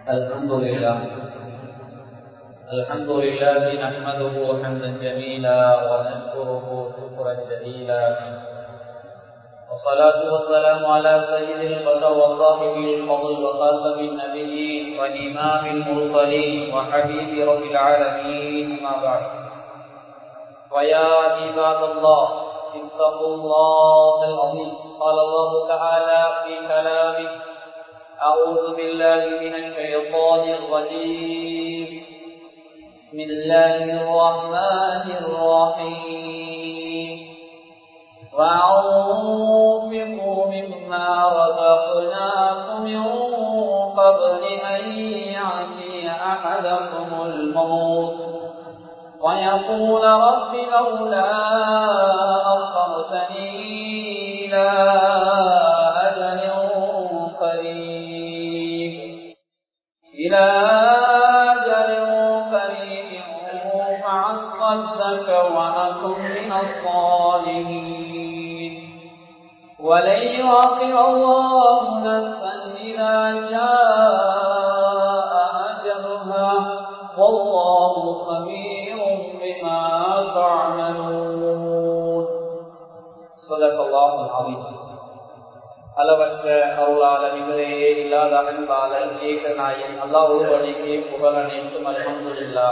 الحمد لله الحمد لله نحمده حمدا جميلا ونشكره شكرا جليلا والصلاة والسلام على سيد البشر وصاحب الفضل وخاتم النبيين وإمام المرسلين وحبيب رب العالمين ما بعد ويا عباد الله اتقوا الله العظيم قال الله تعالى في كلامه أعوذ بالله من الشيطان الرجيم بسم الله الرحمن الرحيم وأنفقوا مما رزقناكم من قبل أن يأتي أحدكم الموت ويقول رب لولا أخرتني إلى أجل قريب إلى أجل قريب فعصدك وأكن من الصالحين ولن يؤخر الله نفسا إذا جاء أجلها والله خبير بما تعملون صدق الله العظيم அளவற்ற அருளாளர் இவரையே இல்லாத அன்பாளர் ஏக நாயன் அல்லாஹ் ஒருவனைக்கு புகழ் அனைத்தும் அல்ஹம்துலில்லா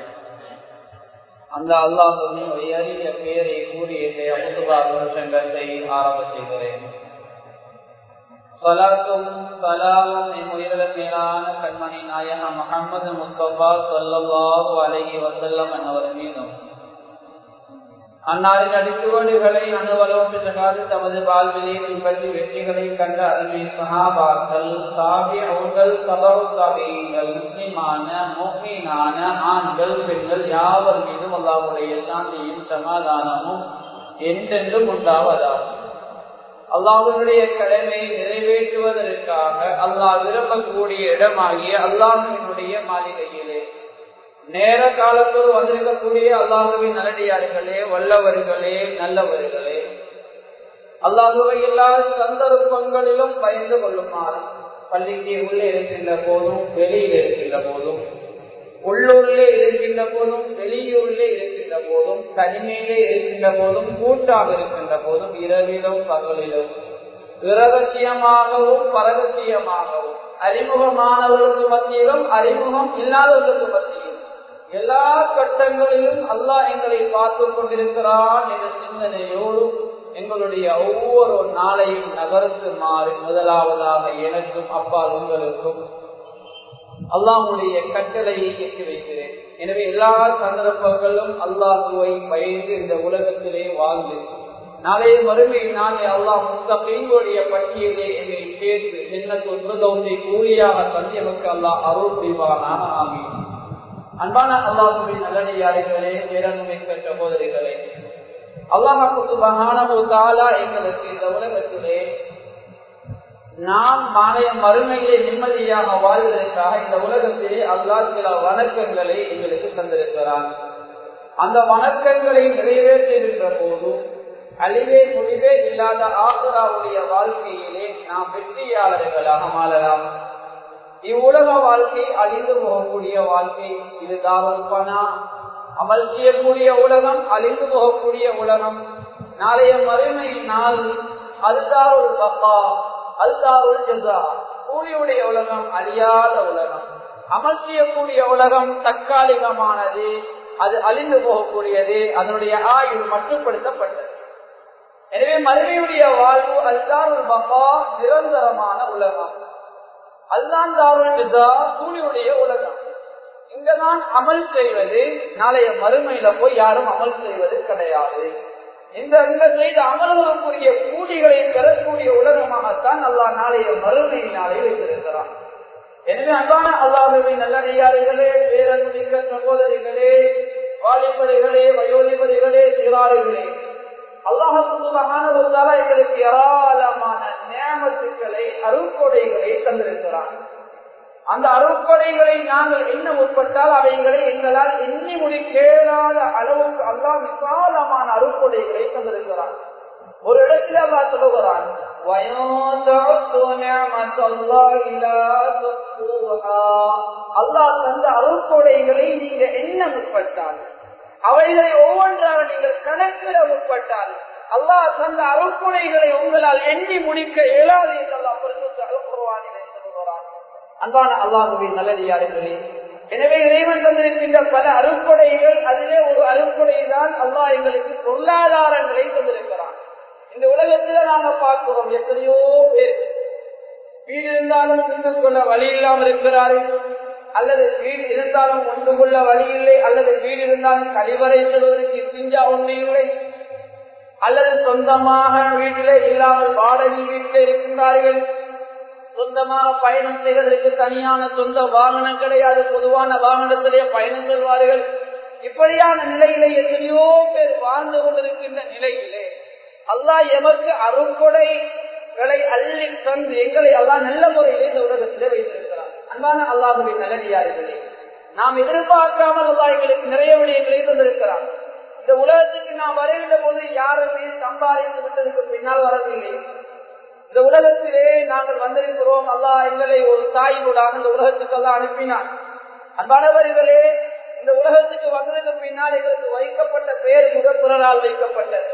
அந்த அல்லாஹுவின் உயரிய பெயரை கூறி என்னுடைய அமுதுபா புருஷங்கத்தை ஆரம்ப செய்கிறேன் சலாத்தும் சலாமும் என் உயிரிழ மேலான கண்மணி நாயகம் முகமது முஸ்தபா சொல்லல்லாஹு அலஹி வசல்லம் என்பவர் மீதும் அன்னாரின் அடித்துவடுகளை அணுவலோட்டு சகாது தமது வாழ்விலே பின்பற்றி வெற்றிகளை கண்ட அருமை சஹாபாக்கள் சாபியங்கள் சபரு சாபியங்கள் முஸ்லிமான மோமீனான ஆண்கள் பெண்கள் யாவர் மீதும் அல்லாவுடைய சாந்தியும் சமாதானமும் என்றென்றும் உண்டாவதாகும் அல்லாஹனுடைய கடமை நிறைவேற்றுவதற்காக அல்லாஹ் விரும்பக்கூடிய இடமாகிய அல்லாஹினுடைய மாளிகையிலே நேர காலத்தோடு வந்திருக்கக்கூடிய அல்லாஹுவின் நல்லடியார்களே வல்லவர்களே நல்லவர்களே அல்லாஹுவை எல்லா சந்தர்ப்பங்களிலும் பயந்து கொள்ளுமாறு பள்ளிக்கு உள்ளே இருக்கின்ற போதும் வெளியில் இருக்கின்ற போதும் உள்ளூரிலே இருக்கின்ற போதும் வெளியூரிலே இருக்கின்ற போதும் தனிமையிலே இருக்கின்ற போதும் கூட்டாக இருக்கின்ற போதும் இரவிலும் பகலிலும் இரகசியமாகவும் பரகசியமாகவும் அறிமுகமானவர்களுக்கு மத்தியிலும் அறிமுகம் இல்லாதவர்களுக்கு மத்தியிலும் எல்லா கட்டங்களிலும் அல்லாஹ் எங்களை பார்த்து கொண்டிருக்கிறான் என்ற சிந்தனையோடு எங்களுடைய ஒவ்வொரு நாளையும் நகர்த்துமாறு முதலாவதாக எனக்கும் அப்பால் உங்களுக்கும் அல்லாஹுடைய கட்டளையை எட்டி வைக்கிறேன் எனவே எல்லா சந்தர்ப்பங்களும் அல்லாஹுவை பயந்து இந்த உலகத்திலே வாழ்ந்து நாளைய மறுமை நாளை அல்லாஹ் முஸ்தபீங்களுடைய பட்டியலே என்னை சேர்த்து என்ன சொல்வதை கூலியாக தந்தி அல்லாஹ் அருள் புரிவானாக ஆமீன் அன்பான அல்லாஹுவின் நல்லடியார்களே பேரன்மிக்க சகோதரிகளே அல்லாஹாலா எங்களுக்கு இந்த உலகத்திலே நாம் மாலைய மறுமையிலே நிம்மதியாக வாழ்வதற்காக இந்த உலகத்திலே அல்லாஹ் சில வணக்கங்களை எங்களுக்கு தந்திருக்கிறான் அந்த வணக்கங்களை நிறைவேற்றிருக்கிற போதும் அழிவே முடிவே இல்லாத ஆசராவுடைய வாழ்க்கையிலே நாம் வெற்றியாளர்களாக மாறலாம் இவ்வுலக வாழ்க்கை அழிந்து போகக்கூடிய வாழ்க்கை இது தாவல்பனா அமல் செய்யக்கூடிய உலகம் அழிந்து போகக்கூடிய உலகம் நாளைய மறுமை நாள் அல்தாருள் பப்பா அல்தாருள் ஜசா கூலியுடைய உலகம் அழியாத உலகம் அமல் செய்யக்கூடிய உலகம் தற்காலிகமானது அது அழிந்து போகக்கூடியது அதனுடைய ஆயுள் மட்டுப்படுத்தப்பட்டது எனவே மறுமையுடைய வாழ்வு அல்தாருள் பப்பா நிரந்தரமான உலகம் அதுதான் தாருள் கூலியுடைய உலகம் இங்கதான் அமல் செய்வது நாளைய மறுமையில போய் யாரும் அமல் செய்வது கிடையாது இந்த இந்த செய்த அமல்களுக்குரிய கூலிகளை பெறக்கூடிய உலகமாகத்தான் அல்லா நாளைய மறுமை நாளை வைத்திருக்கிறான் எனவே அன்பான அல்லாஹுவின் நல்லடியார்களே பேரன்மிக்க சகோதரிகளே வாலிபதிகளே வயோதிபதிகளே சிறாறுகளே அல்லாஹால எங்களுக்கு ஏராளமான நியமத்துக்களை அருக்கொடைகளை தந்திருக்கிறான் அந்த அருக்கொடைகளை நாங்கள் என்ன உட்பட்டால் அவைகளை எங்களால் எண்ணி முடிக்கேடாத அளவுக்கு அல்லா விசாலமான அருக்கொடைகளை தந்திருக்கிறான் ஒரு இடத்தில் அல்லா சொல்லுகிறான் அல்லாஹ் தந்த அருள்கொடைகளை நீங்க என்ன முற்பட்டால் அவைகளை ஒவ்வொன்றாக நீங்கள் கணக்கிட முற்பட்டால் அல்லாஹ் தந்த அருள்கொடைகளை உங்களால் எண்ணி முடிக்க இயலாது என்று அல்லாஹ் அருள்குருவானிலே சொல்கிறான் அன்பான அல்லாஹுவின் நல்லடியார்களே எனவே இறைவன் தந்திருக்கின்ற பல அருள்கொடைகள் அதிலே ஒரு அருள்கொடை தான் அல்லாஹ் எங்களுக்கு பொருளாதாரங்களை தந்திருக்கிறான் இந்த உலகத்துல நாங்க பார்க்கிறோம் எத்தனையோ பேர் வீடு இருந்தாலும் உண்டு கொள்ள வழி இல்லாமல் இருக்கிறார்கள் அல்லது வீடு இருந்தாலும் உண்டு கொள்ள வழி இல்லை அல்லது வீடு இருந்தாலும் கழிவறை செல்வதற்கு திஞ்சா ஒன்று இல்லை அல்லது சொந்தமாக வீட்டிலே இல்லாமல் வாடகை வீட்டில் இருக்கின்றார்கள் சொந்தமாக பயணம் செய்வதற்கு தனியான சொந்த வாகனம் கிடையாது பொதுவான வாகனத்திலே பயணம் செல்வார்கள் இப்படியான நிலையிலே எத்தனையோ பேர் வாழ்ந்து கொண்டிருக்கின்ற நிலையிலே அல்லாஹ் எமக்கு அருங்கொடைகளை அள்ளி தந்து எங்களை அல்லாஹ் நல்ல முறையிலே இந்த உலகத்திலே வைத்திருக்கிறார் அன்பான அல்லாஹுவின் நல்லடியார்களே நாம் எதிர்பார்க்காமல் அல்லாஹ் எங்களுக்கு நிறைய விடயங்களை தந்திருக்கிறார் இந்த உலகத்துக்கு நாம் வருகின்ற போது யாருமே சம்பாதித்து விட்டதுக்கு பின்னால் வரவில்லை இந்த உலகத்திலே நாங்கள் வந்திருக்கிறோம் அல்லாஹ் எங்களை ஒரு தாயினூடாக இந்த உலகத்துக்கு எல்லாம் அனுப்பினார் அன்பானவர்களே இந்த உலகத்துக்கு வந்ததுக்கு பின்னால் எங்களுக்கு வைக்கப்பட்ட பெயர் கூட பிறரால் வைக்கப்பட்டது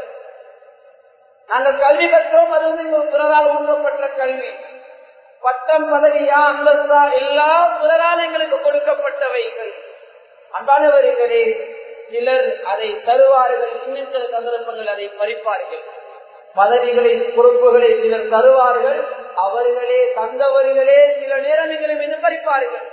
நாங்கள் கல்வி கற்றோம் அது வந்து இங்க பிறரால் ஊன்றப்பட்ட கல்வி பட்டம் பதவியா அந்தஸ்தா எல்லாம் பிறரால் எங்களுக்கு கொடுக்கப்பட்டவைகள் அன்பானவர்களே சிலர் அதை தருவார்கள் இன்னும் சில சந்தர்ப்பங்கள் அதை பறிப்பார்கள் பதவிகளை பொறுப்புகளை சிலர் தருவார்கள் அவர்களே தந்தவர்களே சில நேரங்களிலும் என்று பறிப்பார்கள்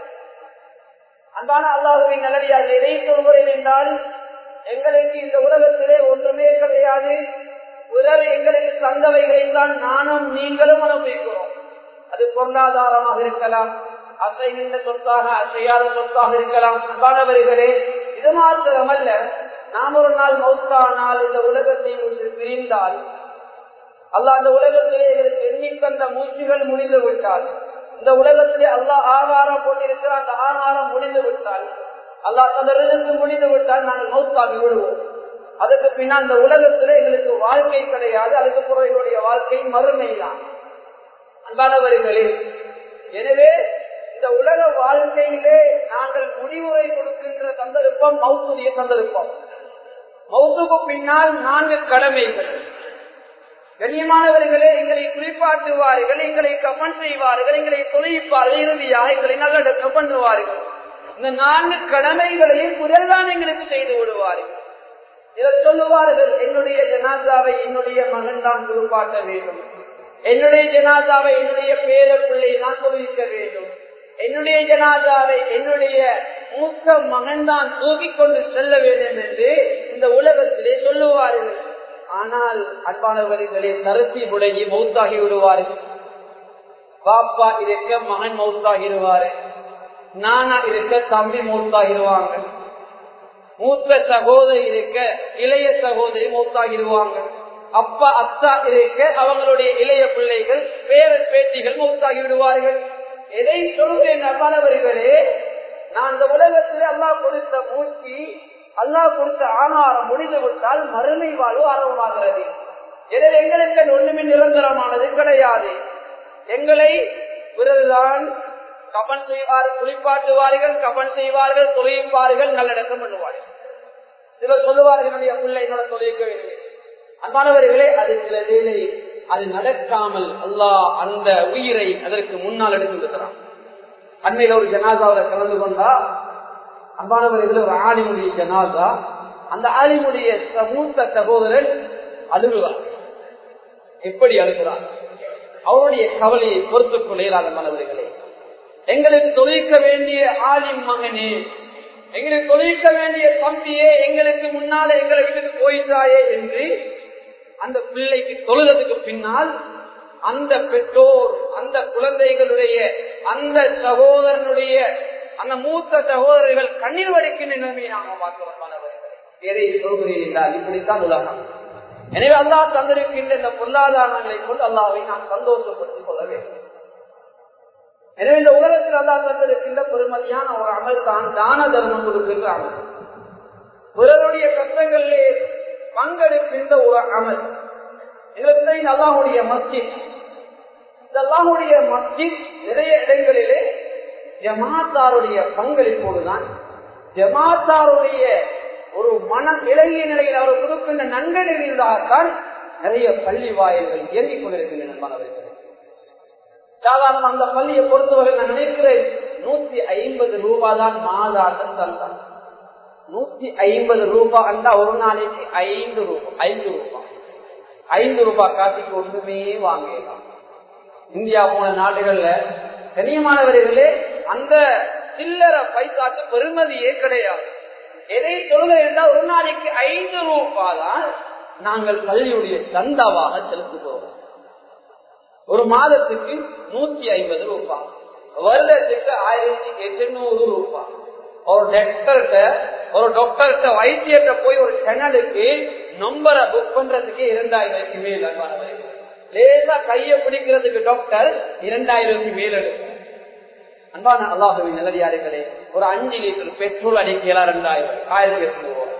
அன்பான அல்லாஹுவின் நல்லடியாக எதை சொல்கிறேன் என்றால் எங்களுக்கு இந்த உலகத்திலே ஒன்றுமே கிடையாது பிறர் எங்களுக்கு தந்தவைகளை தான் நானும் நீங்களும் அனுபவிக்கிறோம் அது பொருளாதாரமாக இருக்கலாம் அசைகின்ற சொத்தாக அசையாத சொத்தாக இருக்கலாம் அன்பானவர்களே இது மாத்திரமல்ல நாம் ஒரு நாள் மௌத்தானால் இந்த உலகத்தை விட்டு பிரிந்தால் அல்லாஹ் அந்த உலகத்திலே எங்களுக்கு எண்ணிக்கந்த மூச்சுகள் முடிந்து விட்டால் இந்த உலகத்திலே அல்லாஹ் ஆகாரம் கொண்டிருக்கிற அந்த ஆகாரம் முடிந்து விட்டால் அல்லாஹ் தந்திருந்து முடிந்து விட்டால் நாங்கள் மௌத்தாகி விடுவோம் அதுக்கு பின்னால் இந்த உலகத்திலே எங்களுக்கு வாழ்க்கை கிடையாது அதுக்கு பிறகு எங்களுடைய வாழ்க்கை மறுமை தான் அன்பானவர்களே எனவே இந்த உலக வாழ்க்கையிலே நாங்கள் முடிவுரை கொடுக்கின்ற சந்தர்ப்பம் மௌத்துடைய சந்தர்ப்பம் மௌத்துக்கு பின்னால் நான்கு கடமைகள் கண்ணியமானவர்களே எங்களை குளிப்பாட்டுவார்கள் எங்களை கப்பன் செய்வார்கள் எங்களை தொழிப்பார்கள் இறுதியாக எங்களை நல்லடக்கம் பண்ணுவார்கள் இந்த நான்கு கடமைகளையும் குரல்தான் எங்களுக்கு செய்து விடுவார்கள் இதை சொல்லுவார்கள் என்னுடைய ஜனாதாவை என்னுடைய மகன் தான் குளிப்பாட்ட வேண்டும் என்னுடைய ஜனாதாவை என்னுடைய பேர பிள்ளை தான் தொழிக்க வேண்டும் என்னுடைய ஜனாதாவை என்னுடைய மூத்த மகன் தான் தூக்கிக் கொண்டு செல்ல வேண்டும் என்று இந்த உலகத்திலே சொல்லுவார்கள் ஆனால் அன்பானவர்களே தரத்தி முடங்கி மௌத்தாகி விடுவார்கள் பாப்பா இருக்க மகன் மௌத்தாகிடுவாரு நானா இருக்க தம்பி மௌத்தாகிடுவாங்க மூத்த சகோதரி இருக்க இளைய சகோதரி மௌத்தாகிடுவாங்க அப்பா அத்தா இருக்க அவங்களுடைய இளைய பிள்ளைகள் பேர பேட்டிகள் மௌத்தாகி விடுவார்கள் எதை சொல்கிறேன் அன்பானவர்களே நான் இந்த உலகத்தில் அல்லாஹ் கொடுத்த மூச்சு அல்லாஹ் கொடுத்த ஆகாரம் முடிந்து விட்டால் மறுமை வாழ்வு ஆரம்பமாகிறது எனவே எங்களுக்கு ஒண்ணுமே நிரந்தரமானது கிடையாது எங்களை பிறகுதான் கபன் செய்வார்கள் குளிப்பாட்டுவார்கள் கபன் செய்வார்கள் தொழிப்பார்கள் நல்லடக்கம் பண்ணுவார்கள் சிலர் சொல்லுவார்கள் என்னுடைய பிள்ளை என்னோட தொழிலுக்க வேண்டும் அன்பானவர்களே அது சில வேலை அது நடக்காமல் அல்லாஹ் அந்த உயிரை அதற்கு முன்னால் எடுத்து விடுகிறான் அண்மையில ஒரு ஜனாதாவில் கலந்து கொண்டா அன்பானவர்கள் ஒரு ஆலிமுடைய ஜனாதா அந்த ஆலிமுடைய மூத்த சகோதரர் அழுகுவார் எப்படி அழுகிறார் அவருடைய கவலையை பொறுத்துக் கொள்ளையிலாத மாணவர்களே எங்களுக்கு தொழிக்க வேண்டிய ஆலிம் மகனே எங்களுக்கு தொழிக்க வேண்டிய தம்பியே எங்களுக்கு முன்னால எங்களை வீட்டுக்கு போயிட்டாயே என்று அந்த பிள்ளைக்கு தொழுததுக்கு பின்னால் அந்த பெற்றோர் அந்த குழந்தைகளுடைய அந்த சகோதரனுடைய அந்த மூத்த சகோதரர்கள் கண்ணீர் வடிக்கும் நிலைமையை நாம பார்க்கிறோம் மாணவர்களே எதை சொல்கிறீர்கள் என்றால் இப்படித்தான் உலகம் எனவே அல்லாஹ் தந்திருக்கின்ற இந்த பொருளாதாரங்களை கொண்டு அல்லாவை நாம் சந்தோஷப்படுத்திக் கொள்ள வேண்டும் எனவே இந்த உலகத்தில் அல்லா தந்திருக்கின்ற பெருமதியான ஒரு அமல் தான் தான தர்மம் கொடுக்கின்ற அமல் பிறருடைய கஷ்டங்களிலே பங்கெடுக்கின்ற ஒரு அமல் எங்களுக்கு அல்லாஹுடைய மஸ்ஜித் அல்லாஹுடைய மஸ்ஜித் நிறைய இடங்களிலே ஜமாத்தாருடைய பங்களிப்போடுதான் ஜமாத்தாருடைய ஒரு மனம் விலகிய நிலையில் அவர் கொடுக்கின்ற நன்கொடைகளாகத்தான் நிறைய பள்ளி வாயில்கள் இயங்கிக் கொண்டிருக்கின்றன மாணவர்கள் சாதாரண அந்த பள்ளியை பொறுத்தவரை நான் நினைக்கிறேன் நூத்தி ஐம்பது ரூபாய் தான் மாதாட்டம் தந்தான் நூத்தி ஐம்பது ரூபாய் அந்த ஒரு நாளைக்கு ஐந்து ரூபாய் ஐந்து ரூபாய் ஐந்து ரூபாய் காட்டிக்கு ஒன்றுமே வாங்கலாம் இந்தியா போன நாடுகள்ல கனியமானவர்களே அந்த சில்லற பைசாக்கு பெருமதியே கிடையாது எதை சொல்கிறேன் என்றால் ஒரு நாளைக்கு ஐந்து ரூபாய் தான் நாங்கள் பள்ளியுடைய சந்தாவாக செலுத்துகிறோம் ஒரு மாதத்துக்கு நூத்தி ஐம்பது ரூபாய் வருடத்துக்கு ஆயிரத்தி எட்நூறு ரூபாய் ஒரு டாக்டர்கிட்ட ஒரு டாக்டர்கிட்ட வைத்தியர்கிட்ட போய் ஒரு சேனலுக்கு நம்பரை புக் பண்றதுக்கு இரண்டாயிரத்துக்கு மேல் அன்பானவர்கள் லேசா கைய பிடிக்கிறதுக்கு டாக்டர் இரண்டாயிரத்துக்கு மேல் எடுக்கும் அன்பான அல்லாஹுவின் நிலவியார்களே ஒரு அஞ்சு லிட்டர் பெட்ரோல் அடிக்கலாம் ரெண்டாயிரம் ஆயிரத்தி எட்நூறு ரூபாய்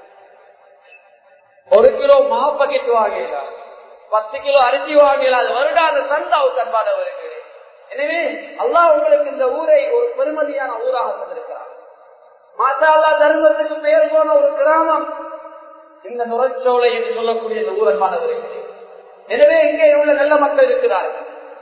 ஒரு கிலோ மா பக்கெட் வாங்கலாம் பத்து கிலோ அரிசி வாங்கலாம் அது வருடாத சந்தாவுக்கு அன்பானவர்களே எனவே அல்லாஹ் உங்களுக்கு இந்த ஊரை ஒரு பெருமதியான ஊராக தந்திருக்கிறார் மாஷா அல்லா தர்மத்துக்கு பெயர் போன ஒரு கிராமம் இந்த நுரச்சோலை என்று சொல்லக்கூடிய இந்த ஊரன்பானவர்களே எனவே இங்கே உள்ள நல்ல மக்கள் இருக்கிறார்கள்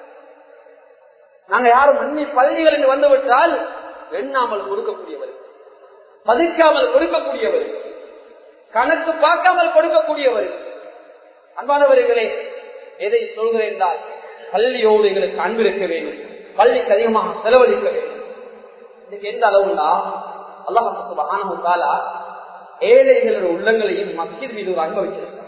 நாங்க யாரும் மண்ணி பள்ளிகள் என்று வந்துவிட்டால் எண்ணாமல் கொடுக்கக்கூடியவர்கள் மதிக்காமல் கொடுக்கக்கூடியவர்கள் கணக்கு பார்க்காமல் கொடுக்கக்கூடியவர்கள் அன்பானவர்களே எதை சொல்கிறேன் என்றால் பள்ளியோடு எங்களுக்கு அன்பு இருக்க வேண்டும் பள்ளிக்கு அதிகமாக செலவழிக்க வேண்டும் இதுக்கு எந்த அளவுனா அல்லாஹாலா ஏழைகளோட உள்ளங்களையும் மஸ்ஜித் மீது ஒரு அன்பு வச்சிருக்கிறார்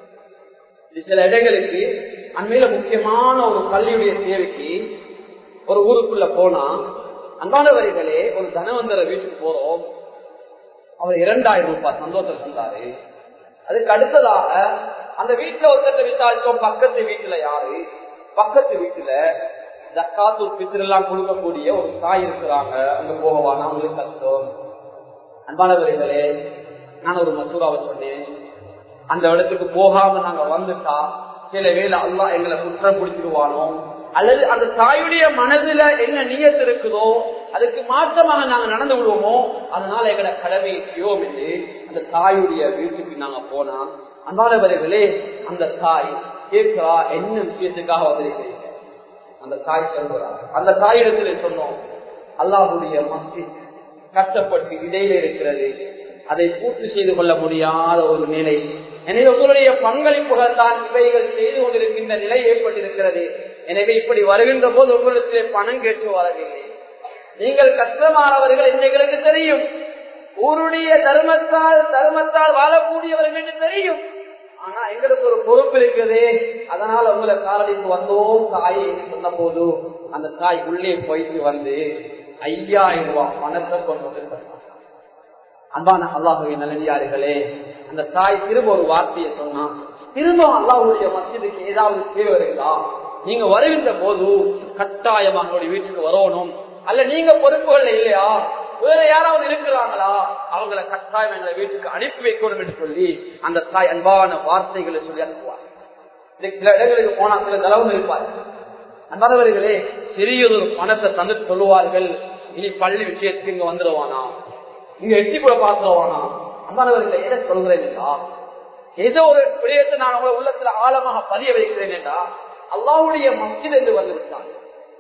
இது சில இடங்களுக்கு அண்மையில முக்கியமான ஒரு பள்ளியுடைய தேவைக்கு ஒரு ஊருக்குள்ள போனா அன்பானவர்களே ஒரு தனவந்தர வீட்டுக்கு போறோம் அவர் இரண்டாயிரம் ரூபாய் சந்தோஷம் தந்தாரு அதுக்கு அடுத்ததாக அந்த வீட்டுல ஒருத்தர் விசாரிச்சோம் பக்கத்து வீட்டுல யாரு பக்கத்து வீட்டுல ஜக்காத்து பித்திரெல்லாம் கொடுக்கக்கூடிய ஒரு தாய் இருக்கிறாங்க அங்க போகவானா அவங்களுக்கு கஷ்டம் அன்பானவர்களே நான் ஒரு மசூராவை சொன்னேன் அந்த இடத்துக்கு போகாம நாங்க வந்துட்டா சில வேலை அல்லா எங்களை குற்றம் பிடிச்சிடுவானோ அல்லது அந்த தாயுடைய மனதுல என்ன நீயத்து இருக்குதோ அதுக்கு மாற்றமாக நாங்க நடந்து விடுவோமோ அதனால எங்களை கடமையை செய்வோம் என்று அந்த தாயுடைய வீட்டுக்கு நாங்க போனா அன்பானவர்களே அந்த தாய் கேட்கிறா என்ன விஷயத்துக்காக வந்திருக்கிறீங்க அந்த தாய் சொல்கிறார் அந்த தாயிடத்துல சொன்னோம் அல்லாஹுடைய மஸ்ஜித் கஷ்டப்பட்டு இடையில இருக்கிறது அதை பூர்த்தி செய்து கொள்ள முடியாத ஒரு நிலை எனவே உங்களுடைய பங்களிப்புகள் தான் இவைகள் செய்து கொண்டிருக்கின்ற நிலை ஏற்பட்டிருக்கிறது எனவே இப்படி வருகின்ற போது உங்களிடத்திலே பணம் கேட்டு வரவில்லை நீங்கள் கஷ்டமானவர்கள் எங்களுக்கு தெரியும் ஊருடைய தர்மத்தால் தர்மத்தால் வாழக்கூடியவர்கள் என்று தெரியும் ஆனா எங்களுக்கு ஒரு பொறுப்பு இருக்குது அதனால உங்களை காரடிக்கு வந்தோம் தாயை சொன்ன போது அந்த தாய் உள்ளே போயிட்டு வந்து ஐயாயிரம் ரூபாய் பணத்தை கொண்டு அன்பான அல்லாஹுவை நல்லடியார்களே அந்த தாய் திரும்ப ஒரு வார்த்தையை சொன்னா திரும்ப அல்லாஹுடைய மசிதுக்கு ஏதாவது தேவை இருக்குதா நீங்க வருகின்ற போது கட்டாயம் அவங்களுடைய வீட்டுக்கு வரணும் அல்ல நீங்க பொறுப்புகள் இல்லையா வேற யாராவது இருக்கிறாங்களா அவங்களை கட்டாயம் எங்களை வீட்டுக்கு அனுப்பி வைக்கணும் என்று சொல்லி அந்த தாய் அன்பான வார்த்தைகளை சொல்லி அனுப்புவார் சில இடங்களுக்கு போனா சில தலைவன் இருப்பார் அன்பானவர்களே சிறியதொரு பணத்தை தந்து சொல்லுவார்கள் இனி பள்ளி விஷயத்துக்கு இங்க வந்துடுவானா இங்க எட்டி கூட பார்த்துருவானா அன்பானவர்களை எதை சொல்கிறேன் என்றா ஏதோ ஒரு விடயத்தை நான் உங்களை உள்ளத்துல ஆழமாக பதிய வைக்கிறேன் என்றா அல்லாவுடைய மஸ்ஜித் என்று வந்து விட்டான்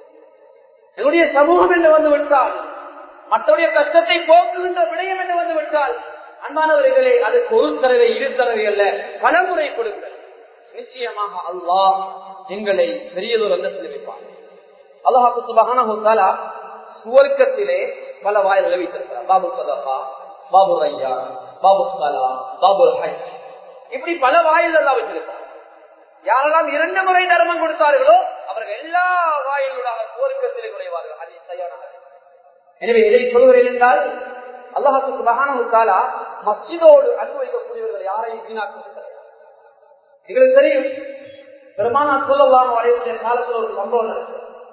என்னுடைய சமூகம் என்று வந்து விட்டால் மற்றவருடைய கஷ்டத்தை போக்குகின்ற விடயம் என்று வந்து விட்டால் அன்பானவர்களே அதுக்கு ஒரு தடவை இரு தடவை அல்ல பலமுறை கொடுங்கள் நிச்சயமாக அல்லாஹ் எங்களை பெரியதொரு அந்தஸ்தில் வைப்பார் அல்லாஹாக்கு சுபகான சுவர்க்கத்திலே பல வாயில்களை வைத்திருக்கிறார் பாபு சதபா பாபு ஐயா பாபு சலா பாபு ஹஜ் இப்படி பல வாயில் எல்லாம் வச்சிருக்கார் யாரெல்லாம் இரண்டு முறை தர்மம் கொடுத்தார்களோ அவர்கள் எல்லா வாயிலூடாக சுவர்க்கத்திலே நுழைவார்கள் அது சரியான எனவே இதை சொல்கிறேன் என்றால் அல்லாஹாக்கு சுபகான மஸ்ஜிதோடு அனுபவிக்கக்கூடியவர்கள் யாரையும் வீணாக்குவது கிடையாது எங்களுக்கு தெரியும் பெருமானா சொல்லலாம் வரைவுடைய காலத்தில் ஒரு சம்பவம் நடக்குது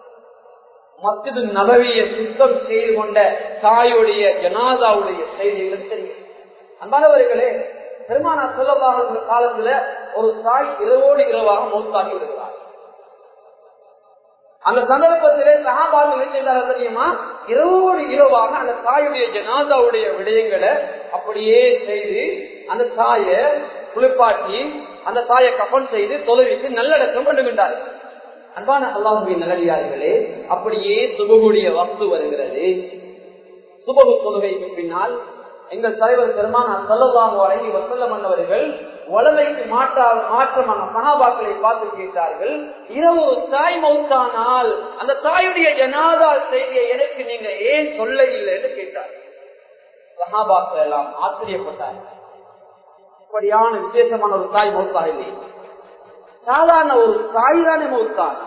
மஸ்ஜிது நபவிய சுத்தம் செய்து கொண்ட தாயுடைய ஜனாதாவுடைய செய்தி எங்களுக்கு தெரியும் அன்பானவர்களே பெருமானா சொல்லலாம் காலத்துல ஒரு தாய் இரவோடு இரவாக மௌத்தாகி விடுகிறார் அந்த சந்தர்ப்பத்திலே சகாபார்கள் என்ன செய்தார்கள் தெரியுமா இரவோடு இரவாக அந்த தாயுடைய ஜனாதாவுடைய விடயங்களை அப்படியே செய்து அந்த தாயை குளிப்பாட்டி அந்த தாயை கப்பன் செய்து தொலைவித்து நல்லடக்கம் பண்ணுகின்றார்கள் அன்பான அல்லாஹுவின் நல்லடியார்களே அப்படியே சுபகுடைய வக்து வருகிறது சுபகு தொழுகைக்கு பின்னால் எங்கள் தலைவர் பெருமான செல்லவாங்க வழங்கி வசல்லம் மன்னவர்கள் வளமைக்கு மாற்றா மாற்றமான சகாபாக்களை பார்த்து கேட்டார்கள் இரவு ஒரு தாய் மௌத்தானால் அந்த தாயுடைய ஜனாதா செய்தியை எனக்கு நீங்க ஏன் சொல்ல இல்லை என்று கேட்டார்கள் சகாபாக்கள் எல்லாம் ஆச்சரியப்பட்டார்கள் இப்படியான விசேஷமான ஒரு தாய் மௌத்தாக இல்லை சாதாரண ஒரு தாய் தானே மௌத்தான்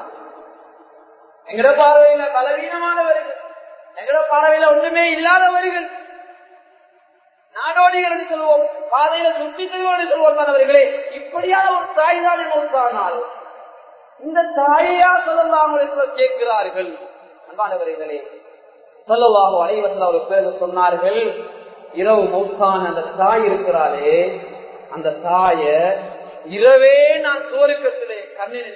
எங்கட பார்வையில பலவீனமானவர்கள் எங்கட பார்வையில ஒன்றுமே இல்லாதவர்கள் நாடோடிகள் என்று சொல்வோம் பாதையில சுற்றி செல்வோம் என்று சொல்வோம் அவர்களே இப்படியான ஒரு தாய் தானே மௌத்தானால் இந்த தாயா சொல்லலாம் கேட்கிறார்கள் அன்பானவர்களே சொல்லலாம் அனைவர்கள் அவர் பேர் சொன்னார்கள் இரவு மௌத்தான அந்த தாய் இருக்கிறாரே அந்த தாய இரவே நான் சோருக்கத்திலே கண்ணில்